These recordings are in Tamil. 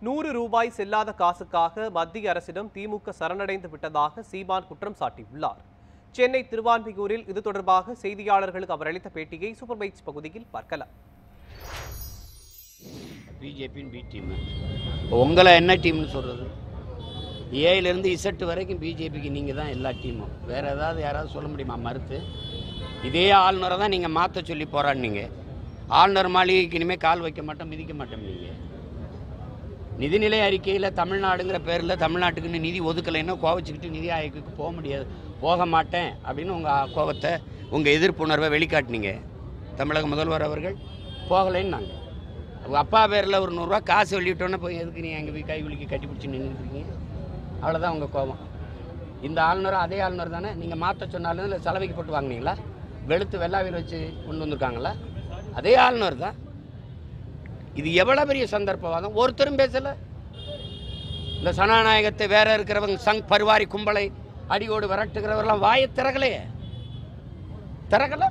நூறு ரூபாய் செல்லாத காசுக்காக மத்திய அரசிடம் திமுக சரணடைந்து விட்டதாக சீமான் குற்றம் சாட்டியுள்ளார் சென்னை திருவான்மியூரில் இது தொடர்பாக செய்தியாளர்களுக்கு அவர் அளித்த பேட்டியை சூப்பர் பைட்ஸ் பகுதியில் பார்க்கலாம் பிஜேபின்னு பி டீம் உங்களை என்ன டீம்னு சொல்கிறது ஏயிலேருந்து இசட்டு வரைக்கும் பிஜேபிக்கு நீங்கள் தான் எல்லா டீமும் வேறு ஏதாவது யாராவது சொல்ல முடியுமா மறுத்து இதே ஆளுநரை தான் நீங்கள் மாற்ற சொல்லி போராடினீங்க ஆளுநர் மாளிகைக்கு இனிமேல் கால் வைக்க மாட்டோம் மிதிக்க மாட்டோம் நீங்கள் நிதிநிலை அறிக்கையில் தமிழ்நாடுங்கிற பேரில் தமிழ்நாட்டுக்குன்னு நிதி ஒதுக்கலைன்னா கோவச்சிக்கிட்டு நிதி ஆயோக்கு போக முடியாது போக மாட்டேன் அப்படின்னு உங்கள் கோபத்தை உங்கள் எதிர்ப்புணர்வை வெளிக்காட்டினீங்க தமிழக முதல்வர் அவர்கள் போகலைன்னு நாங்கள் அவங்க அப்பா பேரில் ஒரு நூறுரூவா காசு வெளியிட்டோன்னே போய் எதுக்கு நீ அங்கே போய் கை குலுக்கி கட்டி பிடிச்சி நின்றுருக்கீங்க அவ்வளோதான் உங்கள் கோபம் இந்த ஆளுநரும் அதே ஆளுநர் தானே நீங்கள் மாற்ற சொன்னாலும் இல்லை செலவைக்கு போட்டு வாங்குனீங்களா வெளுத்து வெள்ளாவில் வச்சு கொண்டு வந்திருக்காங்களா அதே ஆளுநர் தான் இது எவ்வளோ பெரிய சந்தர்ப்பவாதம் ஒருத்தரும் பேசலை இந்த சனாநாயகத்தை வேற இருக்கிறவங்க சங் பருவாரி கும்பலை அடியோடு விரட்டுகிறவரெல்லாம் வாயை திறகலையே திறகல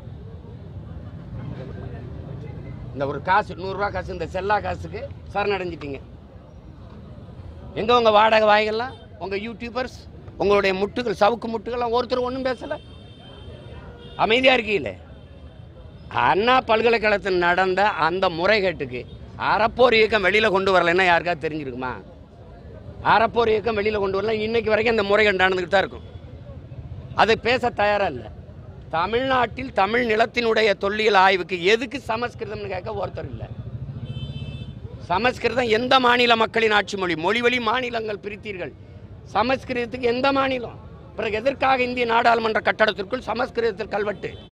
இந்த ஒரு காசு நூறுரூவா காசு இந்த செல்லா காசுக்கு சரணடைஞ்சிட்டீங்க எங்கே உங்கள் வாடகை வாய்கள்லாம் உங்கள் யூடியூபர்ஸ் உங்களுடைய முட்டுகள் சவுக்கு முட்டுகள்லாம் ஒருத்தர் ஒன்றும் பேசலை அமைதியாக இருக்கீங்களே அண்ணா பல்கலைக்கழகத்தில் நடந்த அந்த முறைகேட்டுக்கு அறப்போர் இயக்கம் வெளியில் கொண்டு வரலைன்னா யாருக்காவது தெரிஞ்சிருக்குமா அறப்போர் இயக்கம் வெளியில் கொண்டு வரல இன்னைக்கு வரைக்கும் அந்த முறைகேடு நடந்துக்கிட்டு தான் இருக்கும் அதை பேச தயாராக இல்லை தமிழ்நாட்டில் தமிழ் நிலத்தினுடைய தொல்லியல் ஆய்வுக்கு எதுக்கு சமஸ்கிருதம்னு கேட்க ஒருத்தர் இல்லை சமஸ்கிருதம் எந்த மாநில மக்களின் ஆட்சி மொழி மொழி வழி மாநிலங்கள் பிரித்தீர்கள் சமஸ்கிருதத்துக்கு எந்த மாநிலம் பிறகு எதற்காக இந்திய நாடாளுமன்ற கட்டடத்திற்குள் சமஸ்கிருதத்தில் கல்வெட்டு